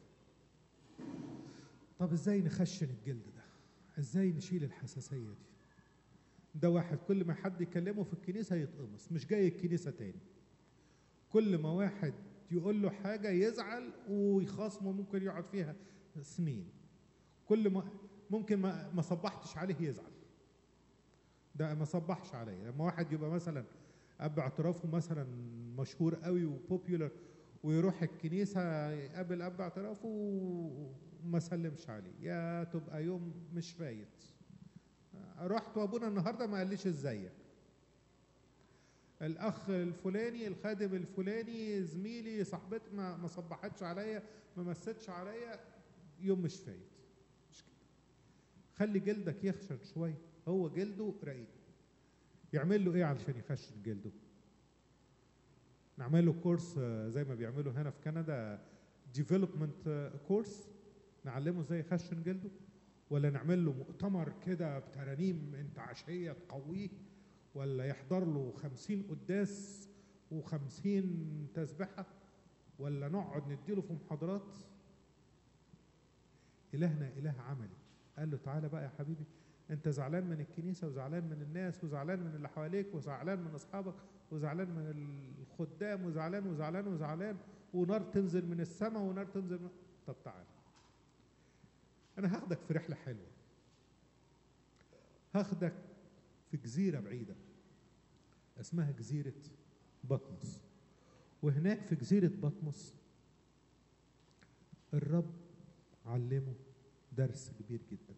طب ازاي نخشن الجلد ده ازاي نشيل الحساسية دي ده واحد كل ما حد يكلمه في الكنيسة يتقمص مش جاي الكنيسة تاني كل ما واحد يقول له حاجة يزعل ويخاصمه ممكن يقعد فيها سنين كل ما ممكن ما ما صبحتش عليه يزعل ده ما صبحش عليه لما واحد يبقى مثلا اب اعترافه مثلا مشهور قوي وبوبيولر ويروح الكنيسة يقابل اب اعترافه وما سلمش عليه يا تبقى يوم مش فايت رحت وابونا النهارده ما قاليش ازيك الاخ الفلاني الخادم الفلاني زميلي صاحبتي ما ما صبحتش عليا ما مسيتش عليا يوم مش فايت مش كده خلي جلدك يخشن شويه هو جلده رقيق يعمل له ايه علشان يخشن جلده نعمل له كورس آه، زي ما بيعملوا هنا في كندا ديفلوبمنت كورس نعلمه ازاي يخشن جلده ولا نعمل له مؤتمر كده بترانيم انتعاشية تقويه ولا يحضر له خمسين قداس وخمسين تسبحة ولا نقعد نديله في محاضرات إلهنا إله عملي قال له تعالى بقى يا حبيبي انت زعلان من الكنيسة وزعلان من الناس وزعلان من اللي حواليك وزعلان من أصحابك وزعلان من الخدام وزعلان وزعلان وزعلان ونار تنزل من السماء ونار تنزل من... طب تعالى أنا هاخدك في رحلة حلوة هاخدك في جزيرة بعيدة اسمها جزيرة بطمس وهناك في جزيرة بطمس الرب علمه درس كبير جدا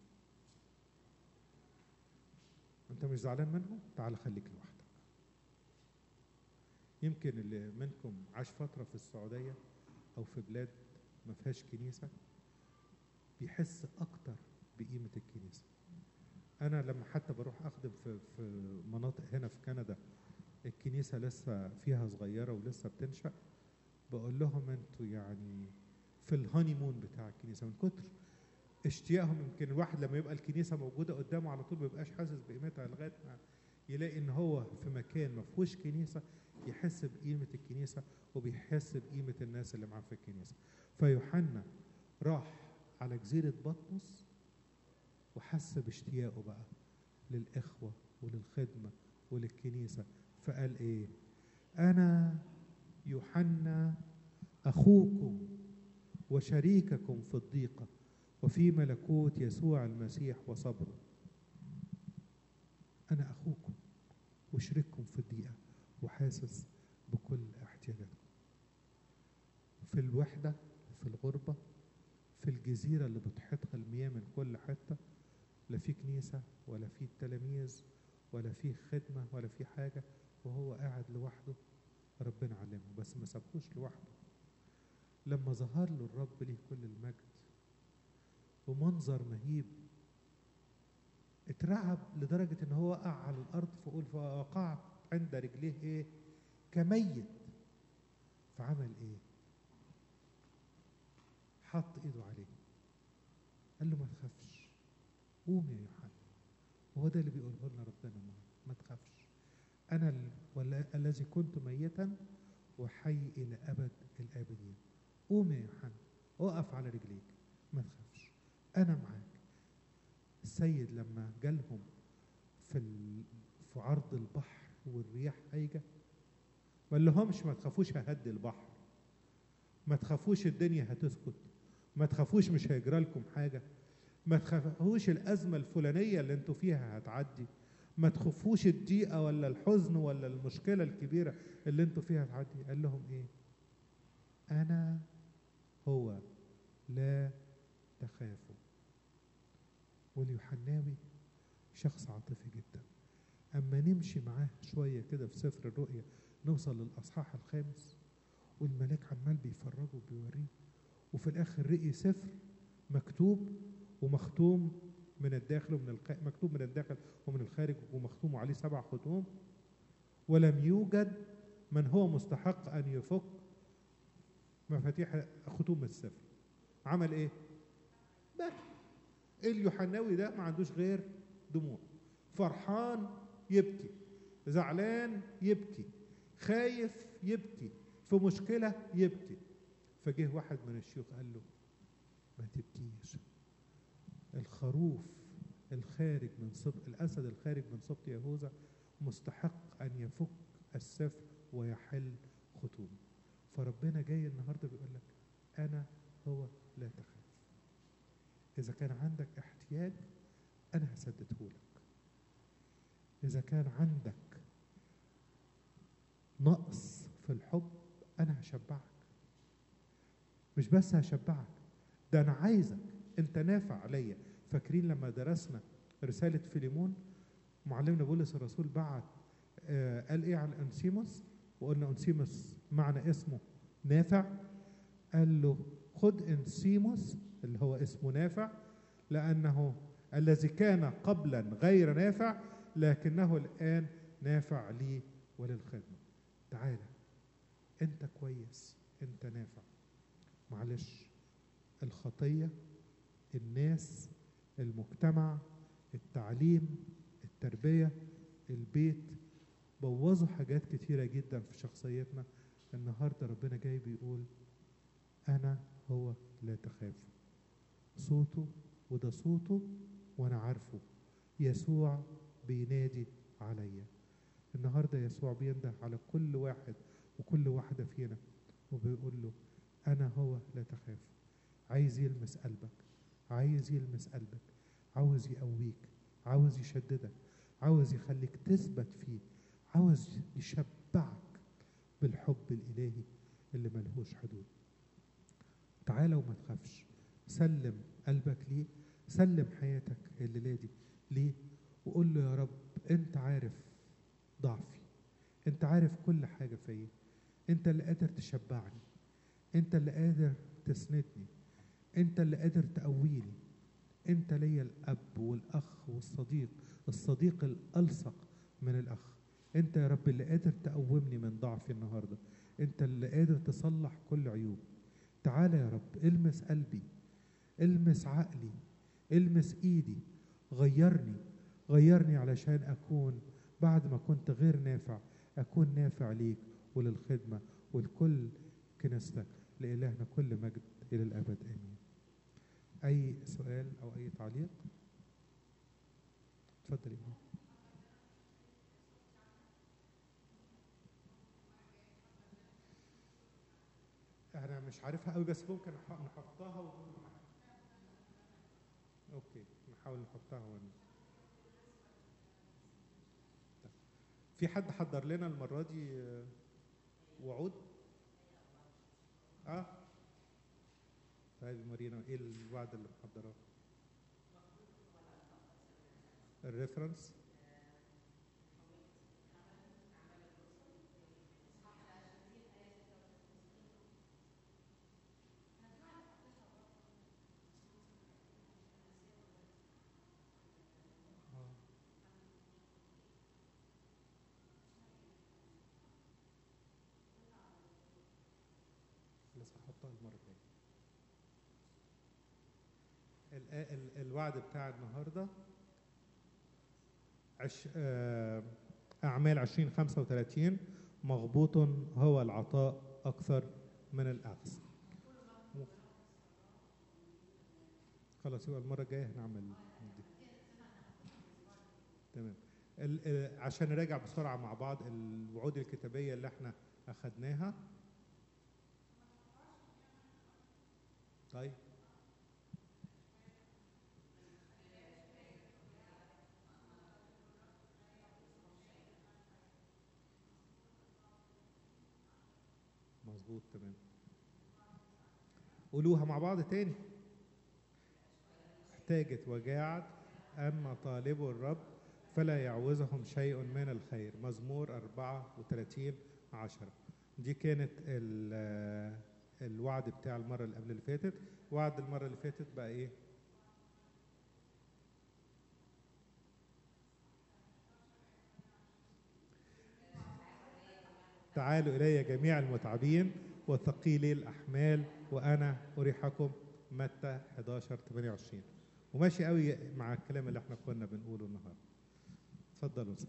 انت مش زعلان منهم تعال خليك لوحدك يمكن اللي منكم عاش فترة في السعودية أو في بلاد ما فيهاش كنيسة بيحس أكتر بقيمة الكنيسة أنا لما حتى بروح أخدم في في مناطق هنا في كندا الكنيسة لسه فيها صغيرة ولسه بتنشأ بقول لهم انتوا يعني في الهاني مون بتاع الكنيسة من كتر اشتياقهم يمكن الواحد لما يبقى الكنيسة موجودة قدامه على طول ما بيبقاش حاسس بقيمتها لغاية ما يلاقي ان هو في مكان ما فيهوش كنيسة يحس بقيمة الكنيسة وبيحس بقيمة الناس اللي معاه في الكنيسة فيوحنا راح على جزيرة بطمس وحس باشتياقه بقى للإخوة وللخدمة وللكنيسة فقال إيه أنا يوحنا أخوكم وشريككم في الضيقة وفي ملكوت يسوع المسيح وصبره أنا أخوكم وشريككم في الضيقة وحاسس بكل احتياجاتكم في الوحدة في الغربة في الجزيرة اللي بتحيطها المياه من كل حتة لا في كنيسة ولا في تلاميذ ولا في خدمة ولا في حاجة وهو قاعد لوحده ربنا علمه بس ما سابهوش لوحده لما ظهر له الرب ليه كل المجد ومنظر مهيب اترعب لدرجة ان هو وقع على الارض فقول فوقعت عند رجليه ايه كميت فعمل ايه حط ايده عليه قال له ما تخافش قوم يا يوحنا وهو ده اللي بيقوله لنا ربنا النهارده ما تخافش انا ال- ولا الذي كنت ميتا وحي الى ابد الابدين قوم يا يوحنا اقف على رجليك ما تخافش انا معاك السيد لما جالهم في ال... في عرض البحر والرياح هايجه ما لهمش ما تخافوش ههدي البحر ما تخافوش الدنيا هتسكت ما تخافوش مش هيجرى لكم حاجه ما تخافوش الازمه الفلانيه اللي انتوا فيها هتعدي ما تخافوش الضيقه ولا الحزن ولا المشكله الكبيره اللي انتوا فيها هتعدي قال لهم ايه انا هو لا تخافوا واليوحناوي شخص عاطفي جدا اما نمشي معاه شويه كده في سفر الرؤيا نوصل للاصحاح الخامس والملاك عمال بيفرجه وبيوريه وفي الاخر رقي سفر مكتوب ومختوم من الداخل ومن الخ... مكتوب من الداخل ومن الخارج ومختوم عليه سبع ختوم ولم يوجد من هو مستحق ان يفك مفاتيح ختوم السفر عمل ايه بس اليوحناوي ده ما عندوش غير دموع فرحان يبكي زعلان يبكي خايف يبكي في مشكلة يبكي فجه واحد من الشيوخ قال له ما تبكيش الخروف الخارج من سبط الأسد الخارج من سبط يهوذا مستحق أن يفك السفر ويحل ختوم فربنا جاي النهاردة بيقول لك أنا هو لا تخاف إذا كان عندك احتياج أنا هسدده لك إذا كان عندك نقص في الحب أنا هشبعك مش بس هشبعك ده أنا عايزك أنت نافع عليا فاكرين لما درسنا رسالة فيليمون معلمنا بولس الرسول بعت آه قال إيه عن أنسيموس وقلنا أنسيموس معنى اسمه نافع قال له خد أنسيموس اللي هو اسمه نافع لأنه الذي كان قبلا غير نافع لكنه الآن نافع لي وللخدمة تعالى أنت كويس أنت نافع معلش الخطية الناس المجتمع التعليم التربية البيت بوظوا حاجات كتيرة جدا في شخصيتنا النهاردة ربنا جاي بيقول أنا هو لا تخاف صوته وده صوته وأنا عارفه يسوع بينادي عليا النهاردة يسوع بينده على كل واحد وكل واحدة فينا وبيقول له أنا هو لا تخاف عايز يلمس قلبك عايز يلمس قلبك عاوز يقويك عاوز يشددك عاوز يخليك تثبت فيه عاوز يشبعك بالحب الإلهي اللي ملهوش حدود تعالى وما تخافش سلم قلبك ليه سلم حياتك الليلة دي ليه وقول له يا رب انت عارف ضعفي انت عارف كل حاجة فيا انت اللي قادر تشبعني انت اللي قادر تسندني انت اللي قادر تقويني انت ليا الاب والاخ والصديق الصديق الالصق من الاخ انت يا رب اللي قادر تقومني من ضعفي النهارده انت اللي قادر تصلح كل عيوب تعالى يا رب المس قلبي المس عقلي المس ايدي غيرني غيرني علشان اكون بعد ما كنت غير نافع اكون نافع ليك وللخدمه ولكل كنيستك لالهنا كل مجد الى الابد امين اي سؤال او اي تعليق اتفضل يا انا مش عارفها قوي بس ممكن نحطها و... اوكي نحاول نحطها ون... في حد حضر لنا المره دي وعود اه طيب مارينا ايه الوعد اللي محضراه الريفرنس بس هحطها المره الجايه الوعد بتاع النهارده عش أعمال 2035 مغبوط هو العطاء أكثر من الأخذ خلاص يبقى المرة الجاية هنعمل دي تمام عشان نراجع بسرعة مع بعض الوعود الكتابية اللي احنا أخدناها طيب مظبوط تمام قولوها مع بعض تاني احتاجت وجاعت أما طالب الرب فلا يعوزهم شيء من الخير مزمور 34 عشرة دي كانت ال- الوعد بتاع المرة اللي قبل اللي فاتت وعد المرة اللي فاتت بقى ايه تعالوا إلي جميع المتعبين وثقيلي الأحمال وأنا أريحكم متى 11 28 وماشي قوي مع الكلام اللي احنا كنا بنقوله النهارده اتفضلوا نصلي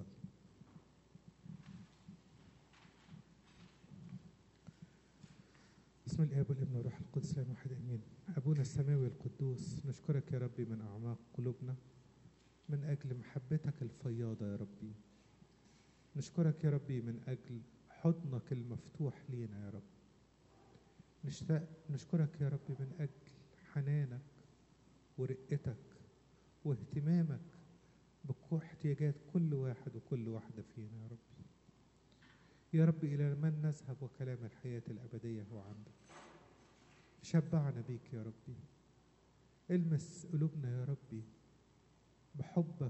بسم الاب والابن والروح القدس لا واحد امين ابونا السماوي القدوس نشكرك يا ربي من اعماق قلوبنا من اجل محبتك الفياضه يا ربي نشكرك يا ربي من اجل حضنك المفتوح لينا يا رب نشتاق نشكرك يا ربي من اجل حنانك ورقتك واهتمامك بكل احتياجات كل واحد وكل واحدة فينا يا ربي يا رب إلى من نذهب وكلام الحياة الأبدية هو عندك شبعنا بيك يا ربي المس قلوبنا يا ربي بحبك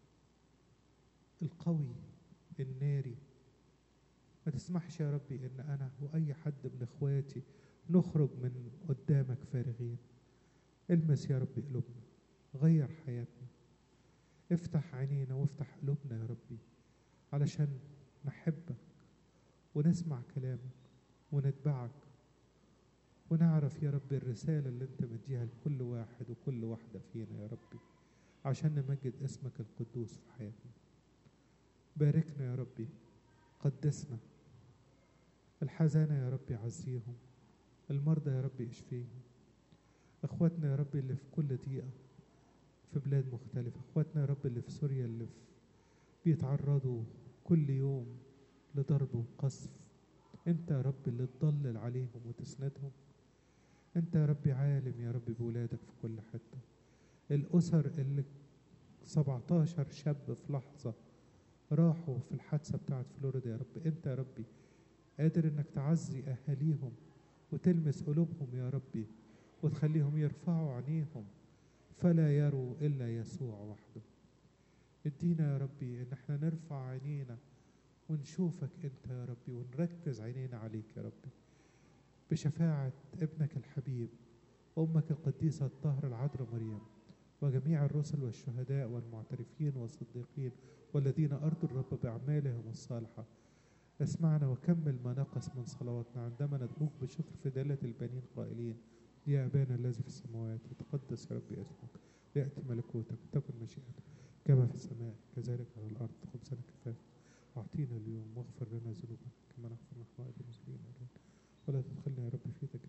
القوي الناري ما تسمحش يا ربي ان انا واي حد من اخواتي نخرج من قدامك فارغين المس يا ربي قلوبنا غير حياتنا افتح عينينا وافتح قلوبنا يا ربي علشان نحبك ونسمع كلامك ونتبعك ونعرف يا ربي الرسالة اللي انت مديها لكل واحد وكل واحدة فينا يا ربي عشان نمجد اسمك القدوس في حياتنا باركنا يا ربي قدسنا الحزانة يا ربي عزيهم المرضى يا ربي اشفيهم اخواتنا يا ربي اللي في كل ضيقة في بلاد مختلفة اخواتنا يا رب اللي في سوريا اللي في بيتعرضوا كل يوم لضرب وقصف انت يا رب اللي تضلل عليهم وتسندهم انت يا ربي عالم يا ربي بولادك في كل حتة الأسر اللي 17 شاب في لحظة راحوا في الحادثة بتاعت فلوريدا يا رب انت يا ربي قادر انك تعزي اهاليهم وتلمس قلوبهم يا ربي وتخليهم يرفعوا عينيهم فلا يروا الا يسوع وحده ادينا يا ربي ان احنا نرفع عينينا ونشوفك انت يا ربي ونركز عينينا عليك يا ربي بشفاعة ابنك الحبيب أمك القديسة الطاهرة العذراء مريم وجميع الرسل والشهداء والمعترفين والصديقين والذين أرضوا الرب بأعمالهم الصالحة اسمعنا وكمل ما نقص من صلواتنا عندما ندعوك بشكر في دالة البنين قائلين يا أبانا الذي في السماوات يتقدس يا ربي اسمك ويأتي ملكوتك وتكن مشيئتك كما في السماء كذلك على الأرض خبزنا كفاف أعطينا اليوم واغفر لنا ذنوبنا كما نغفر نحن أيضا المسلمين إلينا ولا تدخلنا يا رب في تجربة